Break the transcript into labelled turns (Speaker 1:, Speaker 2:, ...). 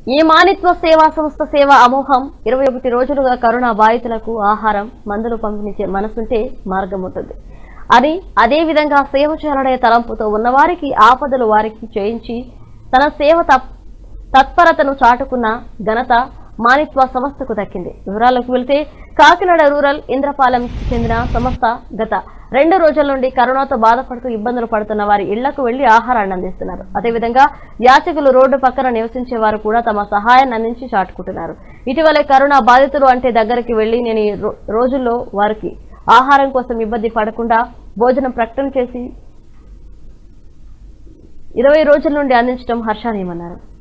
Speaker 1: ఈ మానిత్వ సేవా సంస్థ సేవ అమోహం ఇరవై ఒకటి రోజులుగా కరోనా బాధితులకు ఆహారం మందులు పంపిణీ మనసుంటే మార్గం ఉంటుంది అని అదే విధంగా సేవ చేయాలనే తలంపుతో ఉన్నవారికి ఆపదలు వారికి చేయించి తన సేవ తప్- తత్పరతను చాటుకున్న ఘనత మానిత్వ సంస్థకు దక్కింది వివరాలకు వెళ్తే కాకినాడ రూరల్ ఇంద్రపాలెంకి చెందిన సంస్థ గత రెండు రోజుల నుండి కరోనాతో బాధపడుతూ ఇబ్బందులు పడుతున్న వారి ఇళ్లకు వెళ్లి ఆహారాన్ని అందిస్తున్నారు అదేవిధంగా యాచకులు రోడ్డు పక్కన నివసించే వారు కూడా తమ సహాయాన్ని అందించి చాటుకుంటున్నారు ఇటీవలే కరోనా బాధితులు అంటే దగ్గరికి వెళ్లి నేను ఈ రో- రోజుల్లో వారికి ఆహారం కోసం ఇబ్బంది పడకుండా భోజనం ప్రకటన చేసి ఇరవై రోజుల నుండి అందించడం హర్షానీయమన్నారు